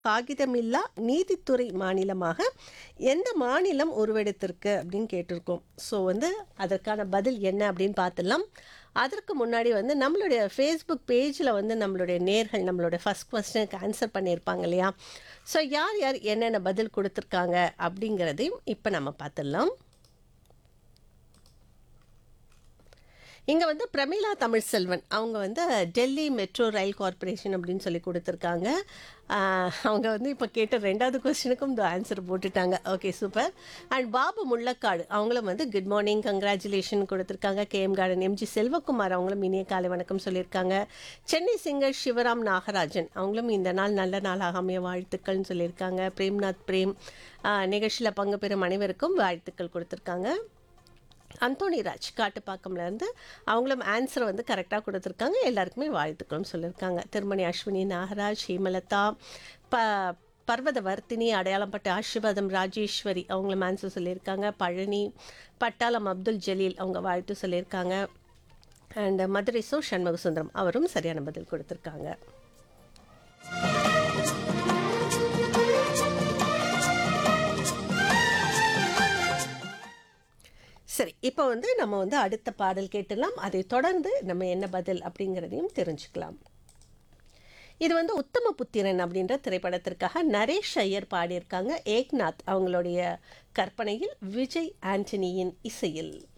காகிதமில்லா நீதித்துறை மாநிலமாக எந்த மாநிலம் உருவெடுத்திருக்கு அப்படின்னு கேட்டிருக்கோம் ஸோ வந்து அதற்கான பதில் என்ன அப்படின்னு பார்த்துடலாம் அதற்கு முன்னாடி வந்து நம்மளுடைய ஃபேஸ்புக் பேஜில் வந்து நம்மளுடைய நேர்கள் நம்மளுடைய ஃபஸ்ட் கொஸ்டினுக்கு ஆன்சர் பண்ணியிருப்பாங்க இல்லையா ஸோ யார் யார் என்னென்ன பதில் கொடுத்துருக்காங்க அப்படிங்கிறதையும் இப்போ நம்ம பார்த்துடலாம் இங்கே வந்து பிரமிளா தமிழ்செல்வன் அவங்க வந்து டெல்லி மெட்ரோ ரயில் கார்ப்பரேஷன் அப்படின்னு சொல்லி கொடுத்துருக்காங்க ஆஹ் அவங்க வந்து இப்போ கேட்ட ரெண்டாவது கொஸ்டினுக்கும் இந்த ஆன்சர் போட்டுட்டாங்க okay super and Babu Mullakkadu அவங்களும் வந்து குட் மார்னிங் கங்க்ராச்சுலேஷன் கொடுத்துருக்காங்க கேஎம் கார்டன் எம்ஜி செல்வகுமார் அவங்களும் இனிய காலை வணக்கம் சொல்லியிருக்காங்க சென்னை சிங்கர் சிவராம் நாகராஜன் அவங்களும் இந்த நாள் நல்ல நாளாக அமைய வாழ்த்துக்கள்னு சொல்லியிருக்காங்க பிரேம்நாத் பிரேம் நிகழ்ச்சியில் பங்கு பெறும் அனைவருக்கும் வாழ்த்துக்கள் கொடுத்துருக்காங்க அந்தோணிராஜ் காட்டுப்பாக்கம்ல இருந்து அவங்களும் ஆன்சர் வந்து கரெக்டாக கொடுத்துருக்காங்க எல்லாருக்குமே வாழ்த்துக்களும் சொல்லியிருக்காங்க திருமணி அஸ்வினி நாகராஜ் ஹேமலதா ப பர்வத வர்த்தினி அடையாளம்பட்ட ஆசிர்வாதம் ராஜேஸ்வரி அவங்களும் ஆன்சர் சொல்லியிருக்காங்க பழனி பட்டாளம் அப்துல் ஜலீல் அவங்க வாழ்த்து சொல்லியிருக்காங்க அண்ட் மதுரை சோ சண்முக சுந்தரம் அவரும் சரியான பதில் கொடுத்துருக்காங்க சரி இப்போ வந்து நம்ம வந்து அடுத்த பாடல் கேட்டுடலாம் அதை தொடர்ந்து நம்ம என்ன பதில் அப்படிங்கிறதையும் தெரிஞ்சுக்கலாம் இது வந்து உத்தம புத்திரன் அப்படின்ற திரைப்படத்திற்காக நரேஷ் ஐயர் பாடியிருக்காங்க ஏக்நாத் அவங்களுடைய கற்பனையில் விஜய் ஆண்டனியின் இசையில்